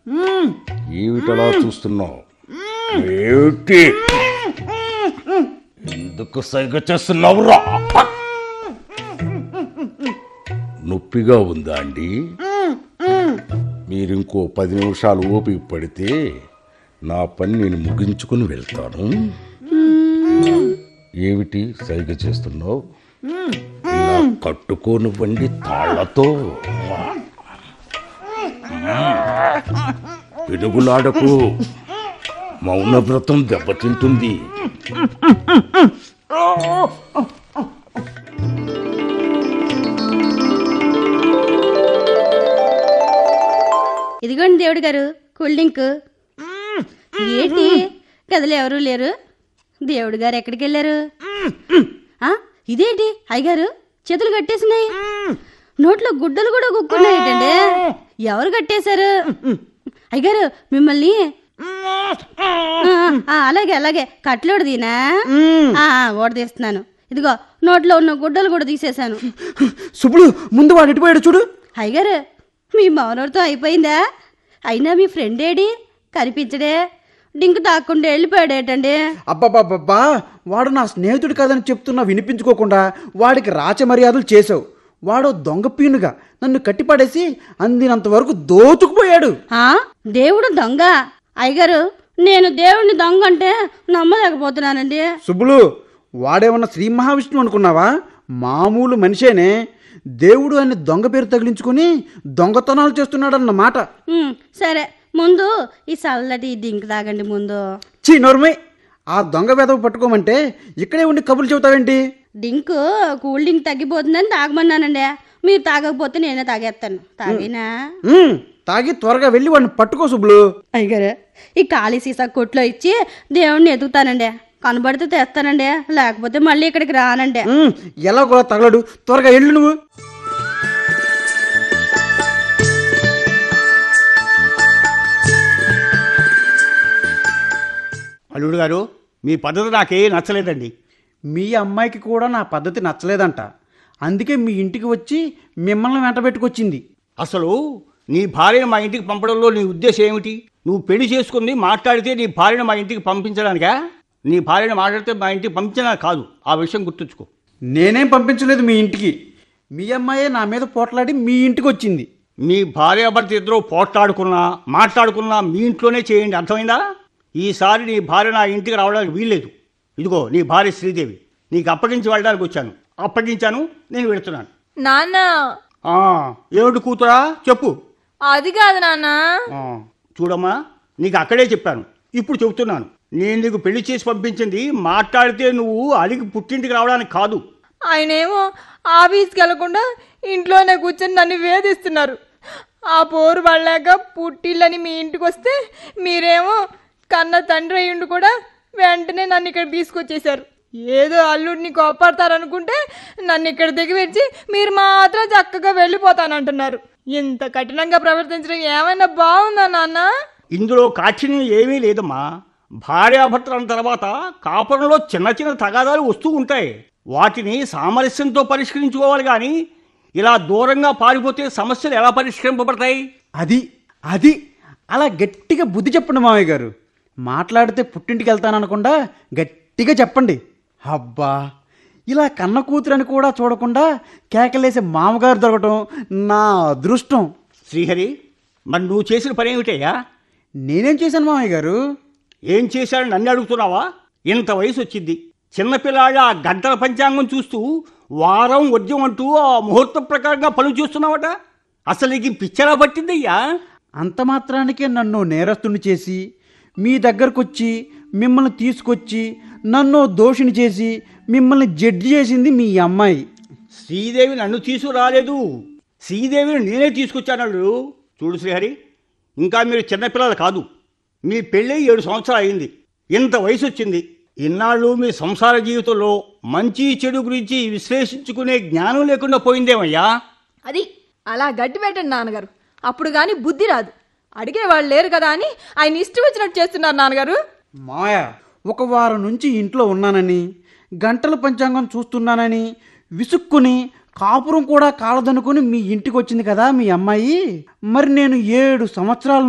ఏమిటలా చూస్తున్నావు ఏమిటి ఎందుకు సైగ చేస్తున్నావురా నొప్పిగా ఉందా అండి మీరు ఇంకో పది నిమిషాలు ఓపిక పడితే నా పని నేను ముగించుకుని వెళ్తాను ఏమిటి సైగ చేస్తున్నావు ఇలా కట్టుకోనివ్వండి తాళ్లతో వెలుగులాడకు మౌనవ్రతం దెబ్బతింటుంది ఇదిగోండి దేవుడు గారు కూల్ డ్రింక్ ఏంటి గదిలో ఎవరు లేరు దేవుడు గారు ఎక్కడికి వెళ్ళారు ఆ, ఇదేంటి అయ్యగారు చేతులు కట్టేసినాయి నోట్లో గుడ్డలు కూడా కుక్కున్నాయి ఏంటండి ఎవరు కట్టేశారు అయ్యగారు మిమ్మల్ని ఆ, ఆ, అలాగే అలాగే కట్లోడు దీనా ఆ, ఆ, ఓడ తీస్తున్నాను ఇదిగో నోట్లో ఉన్న గుడ్డలు కూడా తీసేశాను సుబ్బులు ముందు వాడు ఎటుపోయాడు చూడు అయ్యగారు మీ మౌనవరితో అయిపోయిందా అయినా మీ ఫ్రెండ్ ఏడి కనిపించడే డింకు తాకుండా వెళ్ళిపోయాడేటండి అబ్బాబాబ్బా వాడు నా స్నేహితుడు కాదని చెప్తున్నా వినిపించుకోకుండా వాడికి రాచ మర్యాదలు చేసావు వాడు దొంగ పీనుగా నన్ను కట్టిపడేసి అందినంత వరకు దోచుకుపోయాడు ఆ దేవుడు దొంగ అయ్యగారు నేను దేవుడిని దొంగ అంటే నమ్మలేకపోతున్నానండి సుబ్బులు వాడేమన్నా శ్రీ మహావిష్ణువు అనుకున్నావా మామూలు మనిషేనే దేవుడు అని దొంగ పేరు తగిలించుకుని దొంగతనాలు చేస్తున్నాడన్న మాట ఉమ్, సరే ముందు ఈ చల్లటి డింక్ తాగండి ముందు చీ నోర్మై ఆ దొంగ వెదవ పట్టుకోమంటే ఇక్కడే ఉండి కబుర్లు చెబుతావేంటి డింక్ కూల్ డ్రింక్ తగ్గిపోతుందని తాగమన్నానండి మీరు తాగకపోతే నేనే తాగేస్తాను తాగినా ఉమ్, తాగి త్వరగా వెళ్ళి వాడిని పట్టుకో సుబ్బులు అయ్యగారు ఈ ఖాళీ సీసా కొట్లో ఇచ్చి దేవుణ్ణి ఎదుగుతానండి కనబడితే తెస్తానండి లేకపోతే మళ్ళీ ఇక్కడికి రానండి ఉమ్, ఎలా కూడా తగలడు త్వరగా వెళ్ళు నువ్వు అల్లుడు గారు మీ పద్ధతి నాకే నచ్చలేదండి మీ అమ్మాయికి కూడా నా పద్ధతి నచ్చలేదంట అందుకే మీ ఇంటికి వచ్చి మిమ్మల్ని వెంటబెట్టుకొచ్చింది అసలు నీ భార్యను మా ఇంటికి పంపడంలో నీ ఉద్దేశం ఏమిటి నువ్వు పెళ్లి చేసుకుంది మాట్లాడితే నీ భార్యను మా ఇంటికి పంపించడానికా నీ భార్యను మాట్లాడితే మా ఇంటికి పంపించడానికి కాదు ఆ విషయం గుర్తుంచుకో నేనేం పంపించలేదు మీ ఇంటికి మీ అమ్మాయే నా మీద పోట్లాడి మీ ఇంటికి వచ్చింది మీ భార్యాభర్త ఇద్దరు పోట్లాడుకున్నా మాట్లాడుకున్నా మీ ఇంట్లోనే చేయండి అర్థమైందా ఈసారి నీ భార్య నా ఇంటికి రావడానికి వీల్లేదు ఇదిగో నీ భార్య శ్రీదేవి నీకు అప్పగించి వెళ్ళడానికి వచ్చాను అప్పగించాను నేను వెళుతున్నాను నాన్న ఆ, ఏమిటి కూతురా చెప్పు అది కాదు నాన్న ఆ, చూడమ్మా నీకు అక్కడే చెప్పాను ఇప్పుడు చెబుతున్నాను నేను నీకు పెళ్లి చేసి పంపించింది మాట్లాడితే నువ్వు అడిగి పుట్టింటికి రావడానికి కాదు ఆయనేమో ఆఫీస్కి వెళ్లకుండా ఇంట్లోనే కూర్చొని నన్ను వేధిస్తున్నారు ఆ పోరు పడలేక పుట్టిళ్ళని మీ ఇంటికి వస్తే మీరేమో కన్న తండ్రి అయ్యుండి కూడా వెంటనే నన్ను ఇక్కడ తీసుకొచ్చేశారు ఏదో అల్లుడిని కోపడతారనుకుంటే నన్ను ఇక్కడ దిగివెచ్చి మీరు మాత్రం చక్కగా వెళ్ళిపోతానంటున్నారు ఇంత కఠినంగా ప్రవర్తించడం ఏమైనా బాగుందా నాన్న ఇందులో కాఠిన్యం ఏమీ లేదమ్మా భార్యాభర్తల తర్వాత కాపురంలో చిన్న చిన్న తగాదాలు వస్తూ ఉంటాయి వాటిని సామరస్యంతో పరిష్కరించుకోవాలి కానీ ఇలా దూరంగా పారిపోతే సమస్యలు ఎలా పరిష్కరింపబడతాయి అది అది అలా గట్టిగా బుద్ధి చెప్పండి మామయ్య గారు మాట్లాడితే పుట్టింటికి వెళ్తాననకుండా గట్టిగా చెప్పండి అబ్బా ఇలా కన్న కూతురని కూడా చూడకుండా కేకలేసే మామగారు దొరకటం నా అదృష్టం శ్రీహరి మరి నువ్వు చేసిన పని ఏమిటయ్యా నేనేం చేశాను మామయ్య గారు ఏం చేశాడని నన్ను అడుగుతున్నావా ఇంత వయసు వచ్చింది చిన్నపిల్లాడు ఆ గంటల పంచాంగం చూస్తూ వారం వద్యం అంటూ ఆ ముహూర్తం ప్రకారంగా పనులు చూస్తున్నావట అసలు నీకు ఈ పిచ్చరా పట్టిందయ్యా అంత మాత్రానికే నన్ను నేరస్తుని చేసి మీ దగ్గరకు వచ్చి మిమ్మల్ని తీసుకొచ్చి నన్ను దోషిని చేసి మిమ్మల్ని జడ్జి చేసింది మీ అమ్మాయి శ్రీదేవి నన్ను తీసుకురాలేదు శ్రీదేవిని నేనే తీసుకొచ్చాను చూడు శ్రీహరి ఇంకా మీరు చిన్నపిల్లలు కాదు మీ పెళ్ళి ఏడు సంవత్సరాలు అయింది ఇంత వయసు వచ్చింది ఇన్నాళ్ళు మీ సంసార జీవితంలో మంచి చెడు గురించి విశ్లేషించుకునే జ్ఞానం లేకుండా పోయిందేమయ్యా అది అలా గట్టి పెట్టండి నాన్నగారు అప్పుడు కానీ బుద్ధి రాదు అడిగేవాళ్ళు లేరు కదా అని ఆయన ఇష్టం వచ్చినట్టు చేస్తున్నారు నాన్నగారు మాయ ఒక వారం నుంచి ఇంట్లో ఉన్నానని గంటల పంచాంగం చూస్తున్నానని విసుక్కుని కాపురం కూడా కాలదనుకుని మీ ఇంటికి వచ్చింది కదా మీ అమ్మాయి మరి నేను ఏడు సంవత్సరాల